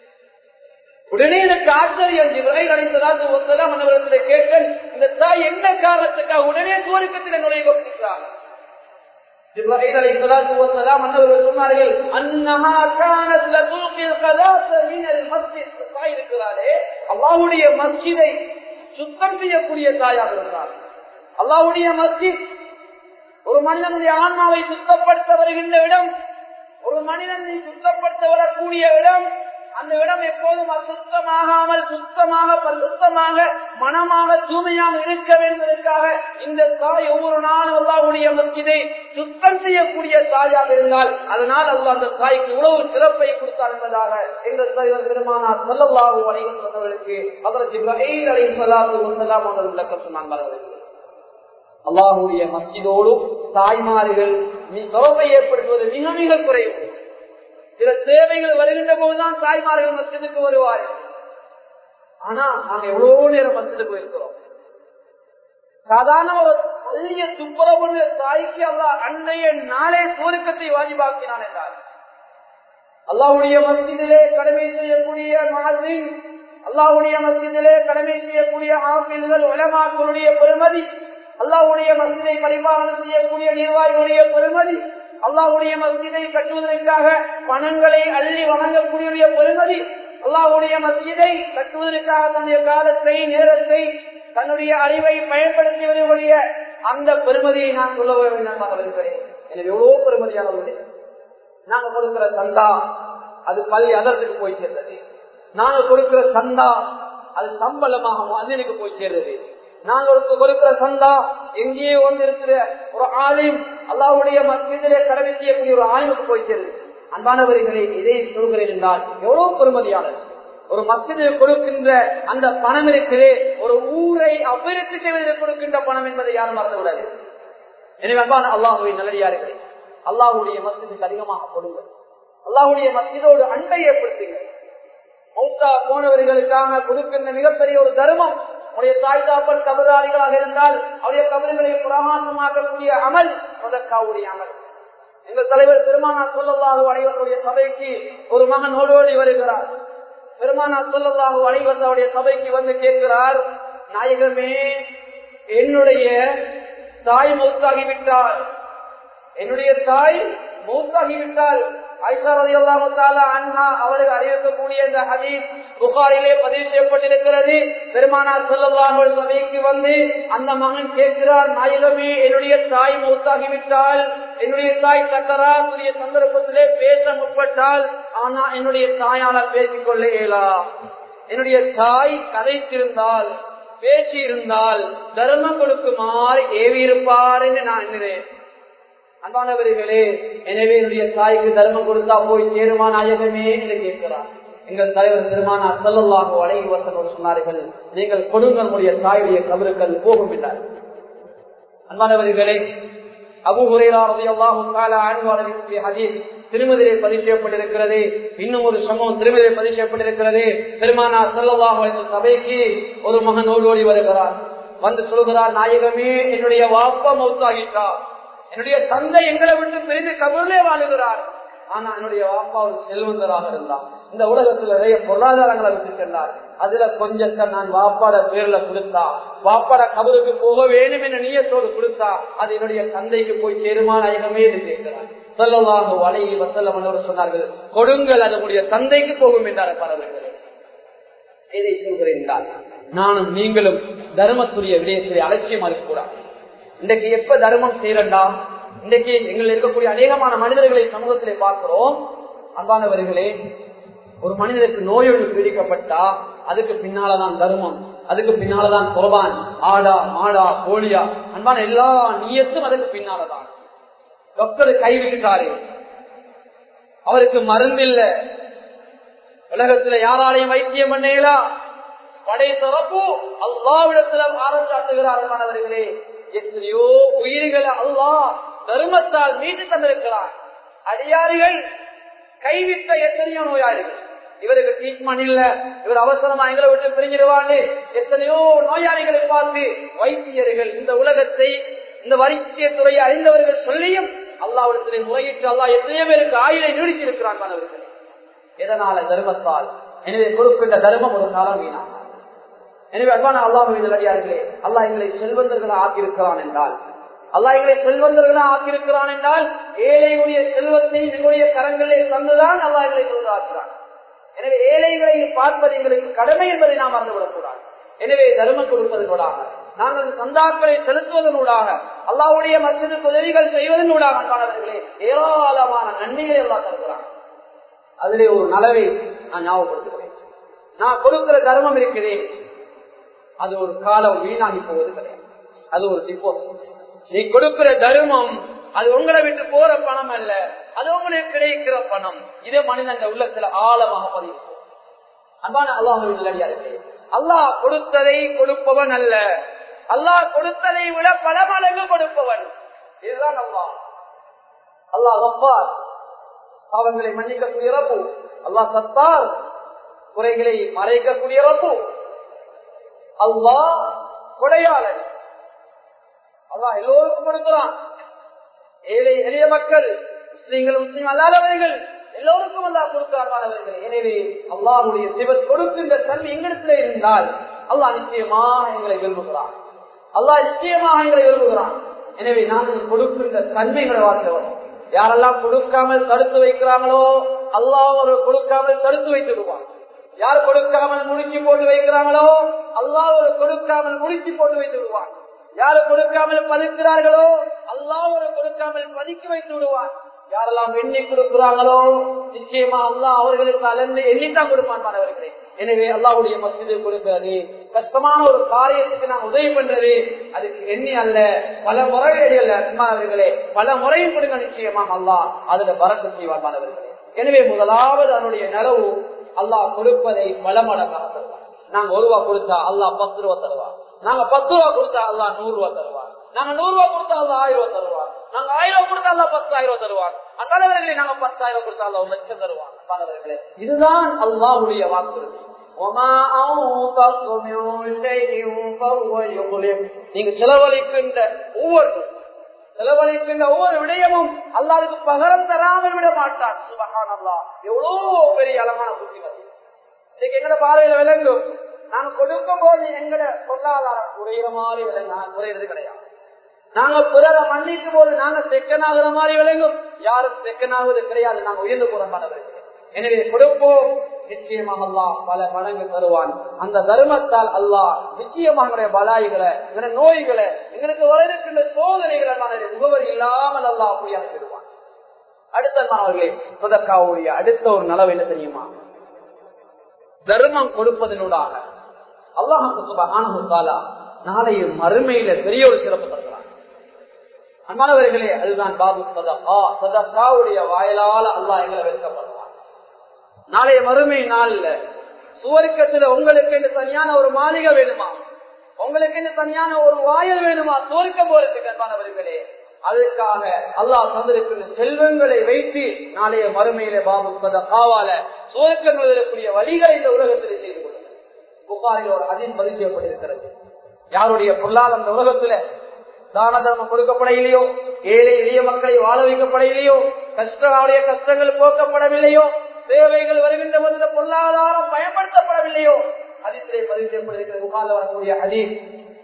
உடனே எனக்கு ஆச்சரியம் ஜிப்ராஹிம் அலைஹிஸ்ஸலாத்து வஸலாம் மன்னவரிடத்திலே கேட்டேன் இந்த தாய் என்ன காரணத்துக்காக உடனே சோருக்கத்திலே நுழைய கொடுக்கிறார் ஜிப்ராஹிம் அலைஹிஸ்ஸலாத்து வஸலாம் மன்னவர்கள் சொன்னார்கள் அன்னஹா கானத் லதுல்கில் கலாஸ மினல் மஸ்ஜித் தாய் இருக்கிறாரே அல்லாஹ்வுடைய மஸ்ஜிதை சுத்தம் செய்யக்கூடிய தாயாக இருந்தார் அல்லாஹ்வுடைய மஸ்ஜித் ஒரு மனிதனுடைய ஆன்மாவை சுத்தப்படுத்த வருகின்ற இடம் ஒரு மனிதனை சுத்தப்படுத்த வரக்கூடிய இடம் அந்த இடம் எப்போதும் அசுத்தமாகாமல் சுத்தமாக பரிசுத்தமாக மனமாக தூய்மையாக இருக்க வேண்டுவதற்காக இந்த தாய் ஒவ்வொரு நாளும் அல்லாவுடைய மஸ்ஜிதை சுத்தம் செய்யக்கூடிய தாயாக இருந்தால் அதனால் அல்ல அந்த தாய்க்கு உழவு சிறப்பை கொடுத்தார் என்பதாக எங்கள் தலைவர் பெருமானார் சொல்லல்லாஹு அனைவரும் சொன்னவர்களுக்கு அதற்கு இப்ராஹிம் அலை சலாத்து வசலாம் அவர்கள் விளக்கம் சொன்னாங்க அல்லாஹுடைய மஸ்ஜிதோடும் தாய்மார்கள் தொடர்பை ஏற்படுத்துவது மிக மிக குறைவு சில தேவைகள் வருகின்ற போதுதான் தாய்மார்கள் மஸ்ஜிதுக்கு வருவார்கள் ஆனா நாங்க எவ்வளவு நேரம் மஸ்ஜிதுக்கு இருக்கிறோம் சாதாரண ஒரு பள்ளிய துப்புரவுடைய தாய்க்கு அல்லா அன்றைய நாளே சுவருக்கத்தை வாஜிபாக்கினான் என்றார் அல்லாவுடைய மஸ்ஜிதிலே கடமை செய்யக்கூடிய மாதின் அல்லாவுடைய மஸ்ஜிதிலே கடமை செய்யக்கூடிய ஆபில்கள் உலமாக்களுடைய பெருமதி அல்லாவுடைய மஸ்ஜிதை பரிபாலனம் செய்யக்கூடிய நிர்வாகிகளுடைய பெருமதி அல்லாவுடைய மஸ்ஜிதை கட்டுவதற்காக பணங்களை அள்ளி வழங்கக்கூடிய பெருமதி அல்லாவுடைய மஸ்ஜிதை கட்டுவதற்காக தன்னுடைய காலத்தை நேரத்தை தன்னுடைய அறிவை பயன்படுத்தியவர்களுடைய அந்த பெருமதியை நான் சொல்ல வேண்டும் இருக்கிறேன் எனவே எவ்வளவு பெருமதியானவர்களே நாங்க கொடுக்கிற சந்தா அது பள்ளி அதற்கு போய் சேர்ந்தது நாங்க கொடுக்கிற சந்தா அது சம்பளமாக மனிதனுக்கு போய் சேர்ந்தது நாங்களுக்கு கொடுக்கிற சந்தா எங்கேயோ வந்து இருக்கிற ஒரு ஆலயம் அல்லாவுடைய மத்தியிலே கடமை செய்யக்கூடிய ஒரு ஆய்வுக்கு போய் சேருது அன்பானவர்களை இதை சொல்கிறேன் என்றால் எவ்வளவு பெருமதியானது ஒரு மசிதில் கொடுக்கின்ற அந்த பணம் இருக்கிறே ஒரு ஊரை அபிவிருத்தி செய்வதற்கு கொடுக்கின்ற பணம் என்பதை யாரும் மறந்துவிடாது எனவே அன்பான அல்லாஹுவை நல்லடியார்களே அல்லாஹுடைய மசிதுக்கு அதிகமாக கொடுங்கள் அல்லாஹுடைய மசிதோடு அன்பை ஏற்படுத்துங்கள் மௌத்தா போனவர்களுக்காக கொடுக்கின்ற மிகப்பெரிய ஒரு தர்மம் உடைய தாய் தாப்பன் கபதாரிகளாக இருந்தால் அவருடைய கபறுகளை பிரகாசமாக்கக்கூடிய அமல் முதற்காவுடைய அமல் எங்கள் தலைவர் பெருமானா சொல்லல்லாஹு அனைவருடைய சபைக்கு ஒரு மகன் ஓடோடி வருகிறார் பெருமானா சொல்லல்லாஹு அனைவர் அவருடைய சபைக்கு வந்து கேட்கிறார் நாயகமே என்னுடைய தாய் மௌத்தாகிவிட்டால் என்னுடைய தாய் மௌத்தாகிவிட்டால் அவர்கள் அறிவிக்கக்கூடிய இந்த ஹதீஸ் புகாரிலே பதிவு செய்யப்பட்டிருக்கிறது பெருமானார் சொல்லலாம் சபைக்கு வந்து அந்த மகன் கேட்கிறார் நாயகமே என்னுடைய தாய் மௌத்தாகிவிட்டால் என்னுடைய தாய் சக்கராத்துடைய சந்தர்ப்பத்திலே பேச முற்பட்டால் ஆனா என்னுடைய தாயால பேசிக்கொள்ள இயலா என்னுடைய தாய் கதைத்திருந்தால் பேசி இருந்தால் தர்மம் கொடுக்குமாறு ஏவி இருப்பார் என்று நான் எண்ணுறேன் அன்பானவர்களே எனவே என்னுடைய தாய்க்கு தர்மம் கொடுத்தா போய் சேருமா நாயகமே என்று கேட்கிறார் எங்கள் தலைவர் திருமான அசல்லாக அழகி வசனோடு சொன்னார்கள் நீங்கள் கொடுங்கள் உடைய தாயுடைய கபருக்கள் போகும் என்றார் அன்பானவர்களே அபு திருமதிலே பதிவு செய்யப்பட்டிருக்கிறது இன்னும் ஒரு சமூகம் திருமதிலே பதிவு செய்யப்பட்டிருக்கிறது பெருமானா செல்லவாக சபைக்கு ஒரு மகன் ஓடி வருகிறார் வந்து சொல்கிறார் நாயகமே என்னுடைய வாப்பா மௌத்தாகிட்டார் என்னுடைய தந்தை எங்களை விட்டு பிரிந்து கபூர்லே வாழுகிறார் ஆனா என்னுடைய வாப்பா ஒரு செல்வந்தராக இருந்தான் இந்த உலகத்துல நிறைய பொருளாதாரங்களை வச்சிருக்கின்றார் அதுல கொஞ்சத்தை நான் வாப்பாட பேர்ல கொடுத்தா வாப்பாட கபருக்கு போக வேண்டும் என்ற நீயத்தோடு கொடுத்தா அது என்னுடைய தந்தைக்கு போய் சேருமா நாயகமே என்று கேட்கிறார் சொல்லலாக வலையில் வசல்லம் என்று சொன்னார்கள் கொடுங்கள் அது உடைய தந்தைக்கு போகும் என்றார் பரவர்களே எதை சொல்கிறேன் என்றால் நானும் நீங்களும் தர்மத்துடைய விடயத்தை அலட்சியமா இருக்கக்கூடாது இன்றைக்கு எப்ப தர்மம் செய்யறண்டா இன்றைக்கு எங்கள் இருக்கக்கூடிய அநேகமான மனிதர்களை சமூகத்திலே பார்க்கிறோம் அன்பானவர்களே ஒரு மனிதருக்கு நோயோடு பீடிக்கப்பட்டா அதுக்கு பின்னாலதான் தர்மம் அதுக்கு பின்னாலதான் குரபான் ஆடா மாடா கோழியா அன்பான எல்லா நீயத்தும் அதுக்கு பின்னாலதான் டாக்டர் கைவிட்டாரு அவருக்கு மருந்தில்ல உலகத்துல யாராலையும் வைத்தியம் பண்ணீங்களா படை சிறப்பு அல்லாவிடத்துல ஆரம்பிச்சாட்டுகிறார் மாணவர்களே எத்தனையோ உயிர்களை அல்லாஹ் தர்மத்தால் மீட்டு தந்திருக்கிறார் அடியாரிகள் கைவிட்ட எத்தனையோ நோயாளிகள் இவருக்கு ட்ரீட்மெண்ட் இல்ல இவர் அவசரமா எங்களை விட்டு பிரிஞ்சிடுவாண்டு எத்தனையோ நோயாளிகளை பார்த்து வைத்தியர்கள் இந்த உலகத்தை இந்த வைத்தியத்துறையை அறிந்தவர்கள் சொல்லியும் அல்லாவிடத்திலே முறையிட்டு அல்லா எத்தனையோ பேருக்கு ஆயுளை நீடித்து இருக்கிறான் மாணவர்கள் எதனால தர்மத்தால் எனவே கொடுக்கின்ற தர்மம் ஒரு காலம் வீணாக எனவே அன்பான அல்லாஹர்களே அல்லாஹ் எங்களை செல்வந்தர்களை ஆக்கியிருக்கிறான் என்றால் அல்லாஹ் எங்களை செல்வந்தர்களா ஆக்கியிருக்கிறான் என்றால் ஏழைகளுடைய செல்வத்தை எங்களுடைய கரங்களில் தந்துதான் அல்லாஹ் எங்களை சொல்கிறான் எனவே ஏழைகளை பார்ப்பது எங்களுக்கு கடமை என்பதை நாம் மறந்துவிடக்கூடாது எனவே தர்மம் கொடுப்பதனூடாக நாங்கள் சந்தாக்களை செலுத்துவதனூடாக அல்லாவுடைய மற்ற உதவிகள் செய்வதனூடாக அன்பானவர்களே ஏராளமான நன்மைகளை எல்லாம் தருகிறான் அதிலே ஒரு நலவை நான் ஞாபகப்படுத்துகிறேன் நான் கொடுக்கிற தர்மம் இருக்கிறேன் அது ஒரு காலம் வீணாகி போவது கிடையாது அது ஒரு டிபோசிட் நீ கொடுக்கிற தர்மம் அது உங்களை விட்டு போற பணம் அல்ல அது உங்களுக்கு கிடைக்கிற பணம் இதே மனிதன் உள்ளத்துல ஆழமாக பதிவு அன்பான அல்லாஹ் அல்லாஹ் கொடுத்ததை கொடுப்பவன் அல்ல அல்லாஹ் கொடுத்ததை விட பல மடங்கு கொடுப்பவன் இதுதான் அல்லாஹ் அல்லாஹ் வப்பார் பாவங்களை மன்னிக்கக்கூடிய ரப்பு அல்லாஹ் சத்தார் குறைகளை மறைக்கக்கூடிய ரப்பு அல்லாஹ் கொடையாளன் அல்லாஹ் எல்லோருக்கும் கொடுக்கிறான் ஏழை எளிய மக்கள் முஸ்லீம்கள் முஸ்லீம் அல்லாதவர்கள் எல்லோருக்கும் அல்லாஹ் கொடுக்கிறார்கள் எனவே அல்லாஹுடைய சிவத் கொடுக்கின்ற தன்மை எங்களிடத்திலே இருந்தால் அல்லாஹ் நிச்சயமாக எங்களை விரும்புகிறான் அல்லாஹ் நிச்சயமாக எங்களை விரும்புகிறான் எனவே நாங்கள் கொடுக்கின்ற தன்மைகளை வாழ்ந்தவன் யாரெல்லாம் கொடுக்காமல் தடுத்து வைக்கிறாங்களோ அல்லாஹ் ஒரு கொடுக்காமல் தடுத்து வைத்து விடுவான் யார் கொடுக்காமல் முடிச்சு போட்டு வைக்கிறாங்களோ அல்லாஹ் ஒரு கொடுக்காமல் முடிச்சு போட்டு வைத்து விடுவான் யாரு கொடுக்காமல் பதிக்கிறார்களோ அல்லாஹ் ஒரு கொடுக்காமல் பதுக்கி வைத்து விடுவான் யாரெல்லாம் எண்ணி கொடுக்கிறாங்களோ நிச்சயமா அல்லாஹ் அவர்களுக்கு அலந்து எண்ணித்தான் கொடுப்பான் மாணவர்களே எனவே அல்லாவுடைய மசிது கொடுக்கிறது கஷ்டமான ஒரு காரியத்துக்கு நான் உதவி பண்றது அதுக்கு எண்ணி அல்ல பல முறைகள் அல்ல மாணவர்களே பல முறையும் கொடுக்க நிச்சயமா அல்லாஹ் அதுல பறக்க செய்வான் மாணவர்களே எனவே முதலாவது அதனுடைய நிலவு அல்லாஹ் கொடுப்பதை பல மடங்காக தருவான் நாங்க ஒரு ரூபா கொடுத்தா அல்லாஹ் பத்து ரூபா தருவான் நாங்க பத்து ரூபா கொடுத்தா அல்லா நூறு ரூபா தருவான் நாங்க நூறு ரூபா கொடுத்தா அல்லா ஆயிரம் ரூபா தருவான் நாங்க ஆயிரம் ரூபா கொடுத்தா அல்லா பத்தாயிரம் ரூபா தருவான் அண்ணாதவர்களை நாங்க பத்தாயிரம் கொடுத்தா அல்லா ஒரு லட்சம் தருவான் அண்ணாதவர்களே இதுதான் அல்லாவுடைய வாக்குறுதி நீங்க செலவழிக்கின்ற ஒவ்வொரு செலவழிக்கின்ற ஒவ்வொரு விடயமும் அல்லாதுக்கு பகரம் தராமல் விட மாட்டான் சுபகான் அல்லா எவ்வளவு பெரிய அழகான புத்திமதி இன்னைக்கு எங்கட பார்வையில விளங்கும் நாங்க கொடுக்கும் போது எங்கட பொருளாதாரம் குறையிற மாதிரி விளங்க குறையிறது கிடையாது நாங்க பிறரை மன்னிக்கும் போது நாங்க செக்கனாகிற மாதிரி விளங்கும் யாரும் செக்கனாகுவது கிடையாது நாங்க உயர்ந்து போறமானவர்கள் எனவே கொடுப்போம் நிச்சயமாக அல்லாஹ் பல மடங்கு தருவான் அந்த தர்மத்தால் அல்லாஹ் நிச்சயமாக பலாய்களை நோய்களை எங்களுக்கு வர இருக்கின்ற சோதனைகளை முகவரி இல்லாமல் அல்லாஹ் அப்படி அனுப்பிடுவான் அடுத்த மாணவர்களே சொதக்காவுடைய அடுத்த ஒரு நலவு என்ன தெரியுமா தர்மம் கொடுப்பதனூடாக அல்லாஹாலா நாளைய மறுமையில பெரிய ஒரு சிறப்பு தருகிறான் அன்பானவர்களே அதுதான் பாபு சதகா சதகாவுடைய வாயிலால அல்லாஹ் எங்களை வெறுக்கப்படுவான் நாளைய மறுமை நாள்ல சுவர்க்கத்துல உங்களுக்கு என்று தனியான ஒரு மாளிகை வேணுமா உங்களுக்கு என்று தனியான ஒரு வாயல் வேணுமா சுவர்க்கம் போறதுக்கு அன்பானவர்களே அதுக்காக அல்லாஹ் தந்திருக்கிற செல்வங்களை வைத்து நாளைய மறுமையில பாபு சதகாவால சுவர்க்கம் எழுதக்கூடிய வழிகளை இந்த உலகத்தில் செய்து கொள்ளும் புகாரில் ஒரு அதில் பதிவு செய்யப்பட்டிருக்கிறது யாருடைய பொருளாதார இந்த உலகத்துல தான தர்மம் கொடுக்கப்படவில்லையோ ஏழை எளிய மக்களை வாழ வைக்கப்படவில்லையோ கஷ்டங்களுடைய கஷ்டங்கள் போக்கப்படவில்லையோ தேவைகள் வருகின்ற போது இந்த பொருளாதாரம் பயன்படுத்தப்படவில்லையோ அதிலே பதிவு செய்யப்பட்டிருக்கிற முகால வரக்கூடிய ஹதீஸ்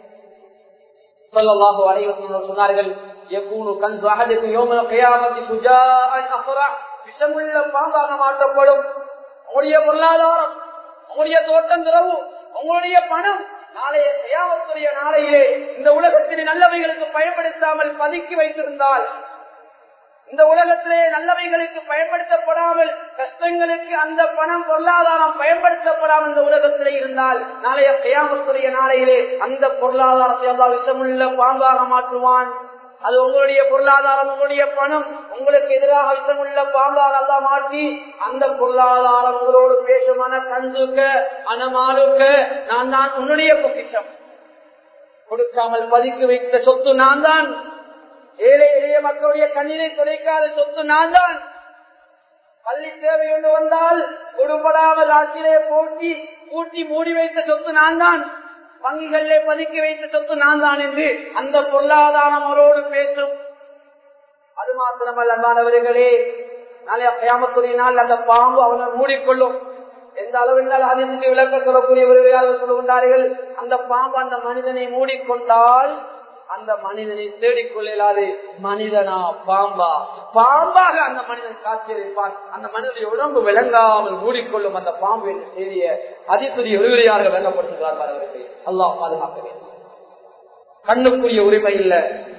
சொல்லல்லாஹு அலைவசம் சொன்னார்கள் யகூனு கன்சு அஹதுக்கும் யௌமல் கியாமத்தி சுஜாஅன் அஃரா விஷமுள்ள பாம்பாக மாற்றப்படும் உங்களுடைய பொருளாதாரம் உங்களுடைய தோட்டம் திறவு உங்களுடைய பணம் நாளைய கியாமத்துடைய நாளையிலே இந்த உலகத்திலே நல்லவைகளுக்கு பயன்படுத்தாமல் பதுக்கி வைத்திருந்தால் இந்த உலகத்திலே நல்லவைகளுக்கு பயன்படுத்தப்படாமல் கஷ்டங்களுக்கு அந்த பணம் பொருளாதாரம் பயன்படுத்தப்படாமல் இந்த உலகத்திலே இருந்தால் நாளைய கையாமத்துடைய நாளையிலே அந்த பொருளாதாரத்தை எல்லாம் விஷமுள்ள பாம்பாக மாற்றுவான் அது உங்களுடைய பொருளாதாரம் உங்களுடைய பணம் உங்களுக்கு எதிராக விஷமுள்ள பாம்பாக எல்லாம் மாற்றி அந்த பொருளாதாரம் உங்களோடு பேசுமான கஞ்சுக்க அனமாலுக்க நான் தான் உன்னுடைய பொக்கிஷம் கொடுக்காமல் பதுக்கி வைத்த சொத்து நான் தான் ஏழை எளிய மக்களுடைய கண்ணீரை துடைக்காத சொத்து நான் தான் பள்ளி தேவை ஒன்று வந்தால் கொடுபடாமல் ஆட்சியிலே போட்டி பூட்டி மூடி வைத்த சொத்து நான் தான் வங்கிகளிலே பதுக்கி வைத்த சொத்து நான் தான் என்று அந்த பொருளாதாரம் அவரோடு பேசும் அது மாத்திரமல்ல அன்பானவர்களே நாளைய கயாமத்துடைய நாள் அந்த பாம்பு அவனை மூடிக்கொள்ளும் எந்த அளவில் அதிர்ச்சி விளக்க சொல்லக்கூடியவர்கள் சொல்லுகின்றார்கள் அந்த பாம்பு அந்த மனிதனை மூடிக்கொண்டால் அந்த மனிதனை தேடிக்கொள்ளாது மனிதனா பாம்பா பாம்பாக அந்த மனிதன் காட்சியளிப்பான் அந்த மனிதனுடைய உடம்பு விளங்காமல் மூடிக்கொள்ளும் அந்த பாம்பு என்று செய்திய அதிசுரிய உரிமையாக விளங்கப்படுத்துகிறார் அல்லாஹ் பாதுகாக்க வேண்டும் கண்ணுக்குரிய உரிமை இல்ல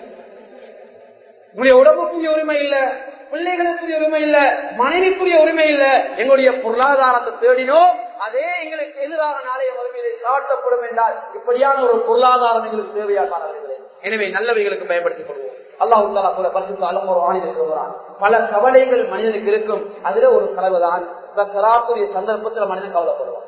உங்களுடைய உடம்புக்குரிய உரிமை இல்ல பிள்ளைகளுக்குரிய உரிமை இல்ல மனைவிக்குரிய உரிமை இல்ல எங்களுடைய பொருளாதாரத்தை தேடினோம் அதே எங்களுக்கு எதிராக நாளைய வறுமையிலே சாட்டப்படும் என்றால் இப்படியான ஒரு பொருளாதாரம் எங்களுக்கு தேவையானவர்களே எனவே நல்லவைகளுக்கு பயன்படுத்திக் கொள்வோம் அல்லாஹ் கூட பரிசுத்த அலம் ஒரு ஆணிதர் சொல்கிறான் பல கவலைகள் மனிதனுக்கு இருக்கும் அதுல ஒரு கலவுதான் கராத்துடைய சந்தர்ப்பத்தில் மனிதன் கவலைப்படுவான்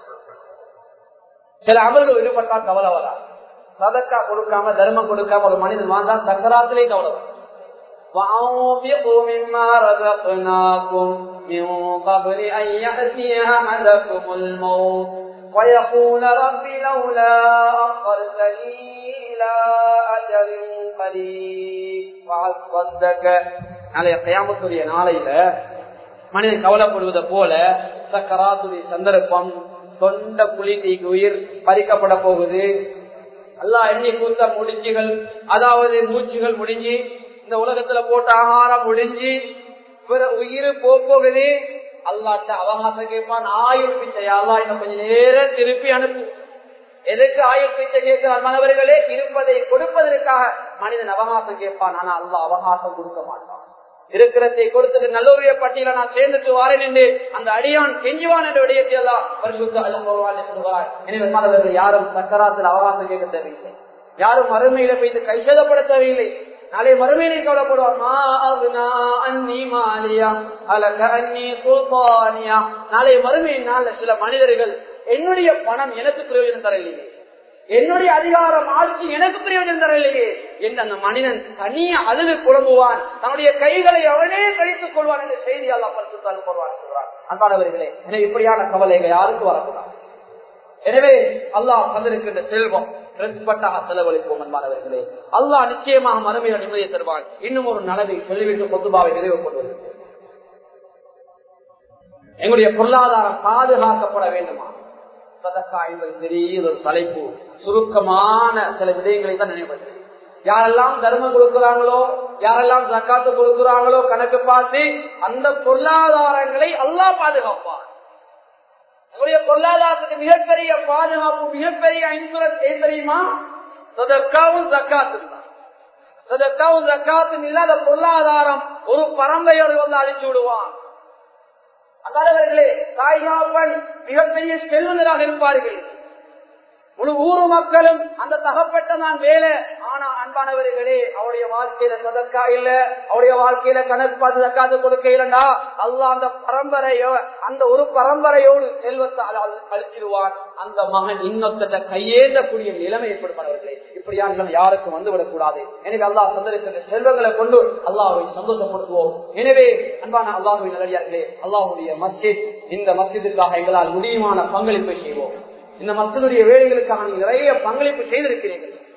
சில அமல்கள் ஈடுபட்டால் கவலை வராது சதக்கா கொடுக்காம தர்மம் கொடுக்காம ஒரு மனிதன் வாழ்ந்தா சக்கராத்திலே கவலை வரும் وأنفقوا مما رزقناكم من قبل أن يأتي أحدكم الموت ويقول رب لولا أخرتني إلى أجل قريب وأصدق நாளைய கயாமத்துடைய நாளையில மனிதன் கவலைப்படுவதை போல சக்கராத்துடைய சந்தர்ப்பம் தொண்ட புலிக்கு உயிர் பறிக்கப்பட போகுது அல்லா எண்ணி கூத்த முடிஞ்சுகள் அதாவது மூச்சுகள் முடிஞ்சு இந்த உலகத்துல போட்ட ஆகாரம் முடிஞ்சு உயிர் போகுது அல்லாட்ட அவகாசம் கேட்பான் ஆயுள் பிச்சை அல்லா இன்னும் கொஞ்ச நேரம் திருப்பி அனுப்பு எதுக்கு ஆயுள் பிச்சை கேட்கிறார் மாணவர்களே இருப்பதை கொடுப்பதற்காக மனிதன் அவகாசம் கேட்பான் ஆனா அல்லா அவகாசம் கொடுக்க மாட்டான் இருக்கிறதை கொடுத்தது நல்லோரிய பட்டியல நான் சேர்ந்துட்டு வாரேன் என்று அந்த அடியான் கெஞ்சுவான் என்ற விடயத்தை எல்லாம் பரிசுத்த அலுவலான் சொல்வார் எனவே மாணவர்கள் யாரும் சக்கராத்தில் அவகாசம் கேட்க தேவையில்லை யாரும் மறுமையில போய்த்து கைசேதப்பட தேவையில்லை நாளை மறுமையினை கவலைப்படுவான் நாளை மறுமையின் நாள்ல சில மனிதர்கள் என்னுடைய பணம் எனக்கு பிரயோஜனம் தரலையே என்னுடைய அதிகாரம் ஆட்சி எனக்கு பிரயோஜனம் தரலையே என்று அந்த மனிதன் தனிய அழுது புலம்புவான் தன்னுடைய கைகளை அவனே கழித்துக் கொள்வான் என்ற செய்தி அல்லா பரிசுத்தால் போடுவான் சொல்றான் அன்பானவர்களே எனவே இப்படியான கவலைகள் யாருக்கு வரக்கூடாது எனவே அல்லாஹ் தந்திருக்கின்ற செல்வம் ரெஸ்பெக்டாக செலவழிப்போம் அன்பானவர்களே அல்லாஹ் நிச்சயமாக மறுமையில நிம்மதியை தருவான் இன்னும் ஒரு நலவை சொல்லிவிட்டு பொதுபாவை நிறைவு கொண்டு வருகிறது எங்களுடைய பொருளாதாரம் பாதுகாக்கப்பட வேண்டுமா சதக்கா என்பது பெரிய ஒரு தலைப்பு சுருக்கமான சில விடயங்களை தான் நினைவுபடுது யாரெல்லாம் தர்மம் கொடுக்கிறாங்களோ யாரெல்லாம் ஜக்காத்து கொடுக்கிறாங்களோ கணக்கு பார்த்து அந்த பொருளாதாரங்களை அல்லாஹ் பாதுகாப்பார் உங்களுடைய பொருளாதாரத்துக்கு மிகப்பெரிய பாதுகாப்பு மிகப்பெரிய இன்சூரன்ஸ் ஏன் தெரியுமா சதக்காவும் ஜக்காத்தும் தான் சதக்காவும் ஜக்காத்தும் இல்லாத பொருளாதாரம் ஒரு பரம்பரையோடு வந்து அழிச்சு விடுவான் அதாவர்களே தாய்காப்பன் மிகப்பெரிய செல்வந்தராக இருப்பார்கள் முழு ஊர் மக்களும் அந்த தகப்பட்ட நான் வேலை ஆனா அன்பானவர்களே அவருடைய வாழ்க்கையில சதக்கா இல்ல அவருடைய வாழ்க்கையில கணக்கு பார்த்து தக்காத்து கொடுக்க இல்லண்டா அல்ல அந்த பரம்பரையோ அந்த ஒரு பரம்பரையோடு செல்வத்தை அழிச்சிடுவான் அந்த மகன் இன்னொத்த கையேந்தக்கூடிய நிலைமை ஏற்படுமானவர்களே இப்படியா நிலைமை யாருக்கும் வந்துவிடக் கூடாது எனவே அல்லாஹ் சந்தரிக்கின்ற செல்வங்களை கொண்டு அல்லாஹை சந்தோஷப்படுத்துவோம் எனவே அன்பான அல்லாஹுவின் நல்லடியார்களே அல்லாஹுடைய மஸ்ஜித் இந்த மஸ்ஜிதுக்காக எங்களால் முடியுமான பங்களிப்பை செய்வோம் இந்த மசனுடைய வேலைகளுக்காக நீங்க நிறைய பங்களிப்பு செய்திருக்கிறீர்கள்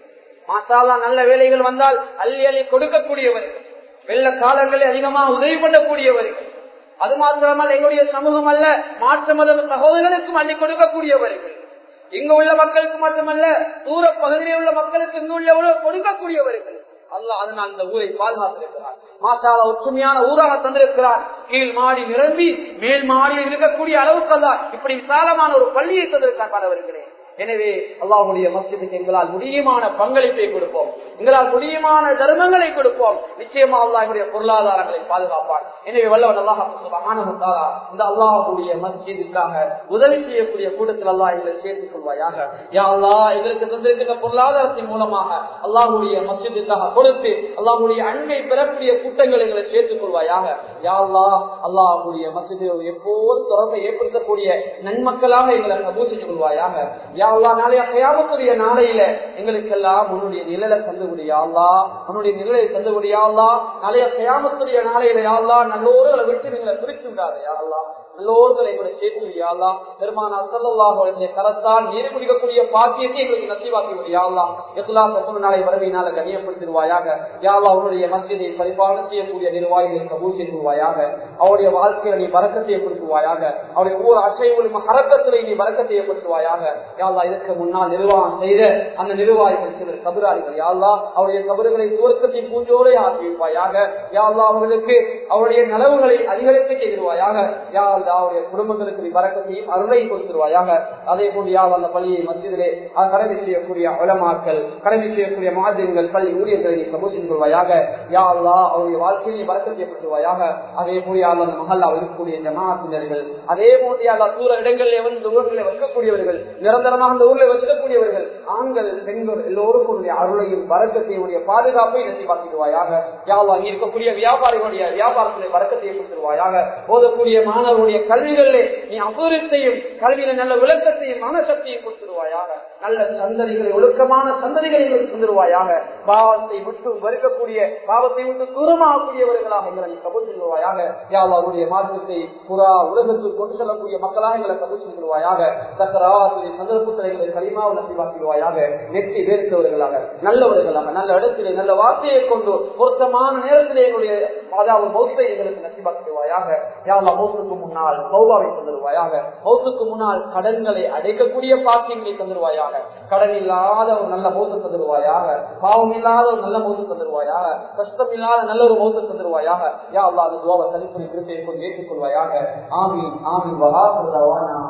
மாசாலா நல்ல வேலைகள் வந்தால் அள்ளி அள்ளி கொடுக்கக்கூடியவர்கள் வெள்ள காலங்களில் அதிகமாக உதவி பண்ணக்கூடியவர்கள் அது மாத்திரமல்ல எங்களுடைய சமூகம் அல்ல மாற்று மத சகோதரனுக்கும் அள்ளி கொடுக்கக்கூடியவர்கள் இங்கு உள்ள மக்களுக்கு மட்டுமல்ல தூர பகுதியில் உள்ள மக்களுக்கு இங்கு உள்ள கொடுக்கக்கூடியவர்கள் அல்லாஹ் அதனால் இந்த ஊரை பாதுகாத்திருக்கிறார் மாசாலா ஒற்றுமையான ஊராக தந்திருக்கிறார் கீழ் மாடி நிரம்பி மேல் மாடியில் இருக்கக்கூடிய அளவுக்கு அல்ல இப்படி விசாலமான ஒரு பள்ளியை தந்திருக்கார் பாரவர்களே எனவே அல்லாஹுடைய மஸ்ஜிதுக்கு எங்களால் முடியுமான பங்களிப்பை கொடுப்போம் எங்களால் முடியுமான தர்மங்களை கொடுப்போம் நிச்சயமா அல்லாஹ் எங்களுடைய பொருளாதாரங்களை பாதுகாப்பார் எனவே வல்லவன் அல்லாஹ் சுபஹானஹு இந்த அல்லாஹுடைய மஸ்ஜிதுக்காக உதவி செய்யக்கூடிய கூட்டத்தில் அல்லாஹ் எங்களை சேர்த்துக் கொள்வாயாக யா அல்லாஹ் எங்களுக்கு தந்திருக்கிற பொருளாதாரத்தின் மூலமாக அல்லாஹுடைய மஸ்ஜிதுக்காக கொடுத்து அல்லாஹுடைய அன்பை பெறக்கூடிய கூட்டங்களை எங்களை சேர்த்துக் கொள்வாயாக யா அல்லாஹ் அல்லாஹுடைய மஸ்ஜிது எப்போது தொடர்பை ஏற்படுத்தக்கூடிய நன்மக்களாக எங்களை கபூல் செஞ்சு கொள்வாயாக யா அல்லா நாளைய கயாமத்துடைய நாளையில எங்களுக்கெல்லாம் உன்னுடைய நிழலை தந்துவிடியா அல்லா உன்னுடைய நிழலை தந்துவிடியா அல்லா நாளைய கயாமத்துடைய நாளையில யாழ்லா நல்லோர்களை விட்டு எங்களை பிரிச்சு விடாது யாழ்லா நல்லோர்களை எங்களை சேர்த்து விடியாளா பெருமானா சல்லாஹுடைய கரத்தால் நீர் குடிக்கக்கூடிய பாக்கியத்தை எங்களுக்கு நசிவாக்கி விடியாளா எத்துலா சத்துண நாளை வரவினால கண்ணியப்படுத்திடுவாயாக யாழ்லா உன்னுடைய மசிதை பரிபாலனை செய்யக்கூடிய நிர்வாகிகளை கபூல் செய்துவாயாக அவருடைய வாழ்க்கையில நீ வரக்கத்தை ஏற்படுத்துவாயாக அவருடைய ஒவ்வொரு அசைவொலி ஹரக்கத்திலே நீ வரக்கத்தை ஏற்படுத்துவாயாக யாழ்லா இதற்கு முன்னால் நிர்வாகம் செய்த அந்த நிர்வாகிகள் சிலர் கபராளிகள் யாழ்லா அவருடைய கபறுகளை சுவர்க்கத்தின் பூஞ்சோரை ஆக்கி வைப்பாயாக யாழ்லா அவர்களுக்கு அவருடைய நலவுகளை அதிகரித்து செய்திருவாயாக யாழ்லா அவருடைய குடும்பங்களுக்கு நீ வரக்கத்தையும் அருளை கொடுத்துருவாயாக அதே போன்று யாழ் அந்த பள்ளியை மத்தியிலே கடமை செய்யக்கூடிய உலமாக்கள் கடமை செய்யக்கூடிய மாதிரிகள் பள்ளி ஊழியர்களை நீ கபூல் செய்து கொள்வாயாக யாழ்லா அவருடைய வாழ்க்கையை வரக்கத்தை ஏற்படுத்துவாயாக அதே போல் யாழ் அந்த மகல்லா இருக்கக்கூடிய ஜமாத்தினர்கள் அதே போன்று யாழ் தூர இடங்களில் வந்து ஊர்களில் வைக்கக்கூடியவர்கள் நிரந்தரமாக அந்த ஊரில் வசிக்கக்கூடியவர்கள் ஆண்கள் பெண்கள் எல்லோருக்கும் உன்னுடைய அருளையும் வரக்கத்தையும் உடைய பாதுகாப்பை நசி பார்த்துடுவாயாக யாவா அங்கே இருக்கக்கூடிய வியாபாரிகளுடைய வியாபாரத்துடைய வரக்கத்தை ஏற்படுத்துவாயாக ஓதக்கூடிய மாணவருடைய கல்விகளிலே நீ அபூரத்தையும் கல்வியில நல்ல விளக்கத்தையும் மனசக்தியும் கொடுத்துருவாயாக நல்ல சந்ததிகளை ஒழுக்கமான சந்ததிகளை எங்களுக்கு தந்துருவாயாக பாவத்தை விட்டு வருக்கக்கூடிய பாவத்தை விட்டு தூரமாகக்கூடியவர்களாக எங்களை கபூல் செய்வாயாக யாவா அவருடைய மார்க்கத்தை புறா உலகத்துக்கு கொண்டு செல்லக்கூடிய மக்களாக எங்களை கபூல் செய்வாயாக சக்கராத்துடைய சந்தர்ப்பத்தில் எங்களை களிமாவை நசிவாக்கிடுவாயாக நெற்றி வேர்த்தவர்களாக நல்லவர்களாக நல்ல இடத்திலே நல்ல வார்த்தையை கொண்டு பொருத்தமான நேரத்திலே எங்களுடைய அதாவது மௌத்தை எங்களுக்கு நசிவாக்கிடுவாயாக யாவா மௌத்துக்கு முன்னால் மௌபாவை தந்துருவாயாக மௌத்துக்கு முன்னால் கடன்களை அடைக்கக்கூடிய பாக்கியங்களை தந்துருவாயாக கடன் இல்லாத ஒரு நல்ல மௌத்து தந்துருவாயாக பாவம் இல்லாத ஒரு நல்ல மௌத்து தந்துருவாயாக கஷ்டம் இல்லாத நல்ல ஒரு மௌத்து தந்துருவாயாக யா அல்லா அந்த துவாவை தனிப்புரை திருப்பை கொண்டு ஏற்றுக்கொள்வாயாக ஆமீன் ஆமீன் வகா